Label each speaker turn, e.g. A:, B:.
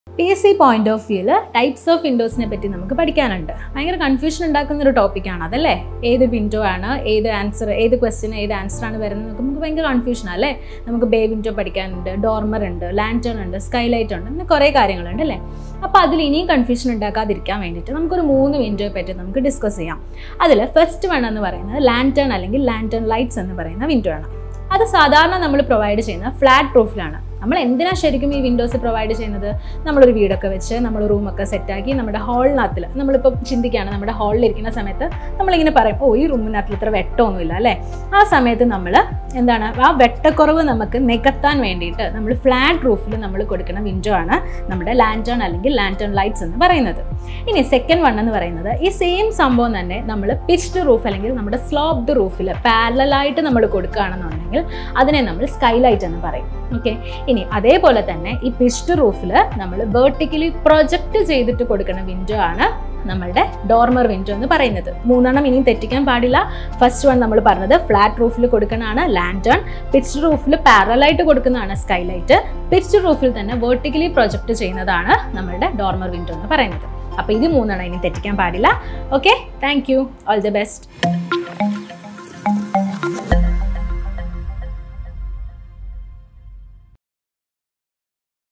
A: P S C point of വ്യൂവിൽ types of വിൻഡോസിനെ പറ്റി നമുക്ക് പഠിക്കാനുണ്ട് ഭയങ്കര കൺഫ്യൂഷൻ ഉണ്ടാക്കുന്ന ഒരു ടോപ്പിക്കാണ് അതല്ലേ ഏത് വിൻഡോ ആണ് ഏത് ആൻസർ ഏത് ക്വസ്റ്റ്യൻ ഏത് ആൻസർ ആണ് വരുന്നത് നമുക്ക് നമുക്ക് ഭയങ്കര കൺഫ്യൂഷൻ അല്ലേ നമുക്ക് ബേ വിൻഡോ പഠിക്കാനുണ്ട് ഡോർമർ ഉണ്ട് ലാൻറ്റേൺ ഉണ്ട് സ്കൈലൈറ്റ് ഉണ്ട് അങ്ങനെ കുറേ കാര്യങ്ങളുണ്ട് അല്ലേ അപ്പോൾ അതിൽ ഇനിയും കൺഫ്യൂഷൻ ഉണ്ടാക്കാതിരിക്കാൻ വേണ്ടിയിട്ട് നമുക്കൊരു മൂന്ന് വിൻഡോയെ പറ്റി നമുക്ക് ഡിസ്കസ് ചെയ്യാം അതിൽ ഫസ്റ്റ് വൺ എന്ന് പറയുന്നത് ലാൻറ്റേൺ അല്ലെങ്കിൽ ലാൻറ്റേൺ ലൈറ്റ്സ് എന്ന് പറയുന്ന വിൻഡോ ആണ് അത് സാധാരണ നമ്മൾ പ്രൊവൈഡ് ചെയ്യുന്ന ഫ്ലാറ്റ് റൂഫിലാണ് നമ്മൾ എന്തിനാ ശരിക്കും ഈ വിൻഡോസ് പ്രൊവൈഡ് ചെയ്യുന്നത് നമ്മളൊരു വീടൊക്കെ വെച്ച് നമ്മൾ റൂമൊക്കെ സെറ്റാക്കി നമ്മുടെ ഹാളിനകത്തിൽ നമ്മളിപ്പോൾ ചിന്തിക്കുകയാണ് നമ്മുടെ ഹാളിൽ ഇരിക്കുന്ന സമയത്ത് നമ്മളിങ്ങനെ പറയും ഓ ഈ റൂമിനകത്തിൽ ഇത്ര വെട്ടമൊന്നുമില്ല അല്ലേ ആ സമയത്ത് നമ്മൾ എന്താണ് ആ വെട്ടക്കുറവ് നമുക്ക് നികത്താൻ വേണ്ടിയിട്ട് നമ്മൾ ഫ്ലാറ്റ് റൂഫിൽ നമ്മൾ കൊടുക്കുന്ന വിൻഡോ ആണ് നമ്മുടെ ലാൻറ്റേൺ അല്ലെങ്കിൽ ലാൻറ്റേൺ ലൈറ്റ്സ് എന്ന് പറയുന്നത് ഇനി സെക്കൻഡ് വൺ എന്ന് പറയുന്നത് ഈ സെയിം സംഭവം തന്നെ നമ്മൾ പിച്ച്ഡ് റൂഫ് അല്ലെങ്കിൽ നമ്മുടെ സ്ലോപ്ഡ് റൂഫിൽ പാരലായിട്ട് നമ്മൾ കൊടുക്കുകയാണെന്നുണ്ടെങ്കിൽ അതിനെ നമ്മൾ സ്കൈലൈറ്റ് എന്ന് പറയും ഓക്കെ ഇനി അതേപോലെ തന്നെ ഈ പിച്ച്ഡ് റൂഫിൽ നമ്മൾ വേർട്ടിക്കലി പ്രൊജക്റ്റ് ചെയ്തിട്ട് കൊടുക്കുന്ന വിൻഡോ ആണ് നമ്മളുടെ ഡോർമർ വിൻഡോ എന്ന് പറയുന്നത് മൂന്നെണ്ണം ഇനിയും തെറ്റിക്കാൻ പാടില്ല ഫസ്റ്റ് വൺ നമ്മൾ പറഞ്ഞത് ഫ്ലാറ്റ് റൂഫിൽ കൊടുക്കുന്നതാണ് ലാൻറ്റേൺ പിച്ച്ഡ് റൂഫിൽ പാരലായിട്ട് കൊടുക്കുന്നതാണ് സ്കൈലൈറ്റ് പിച്ച്ഡ് റൂഫിൽ തന്നെ വേർട്ടിക്കലി പ്രൊജക്റ്റ് ചെയ്യുന്നതാണ് നമ്മളുടെ ഡോർമർ വിൻഡോ എന്ന് പറയുന്നത് അപ്പോൾ ഇത് മൂന്നെണ്ണം ഇനി തെറ്റിക്കാൻ പാടില്ല okay thank you all the best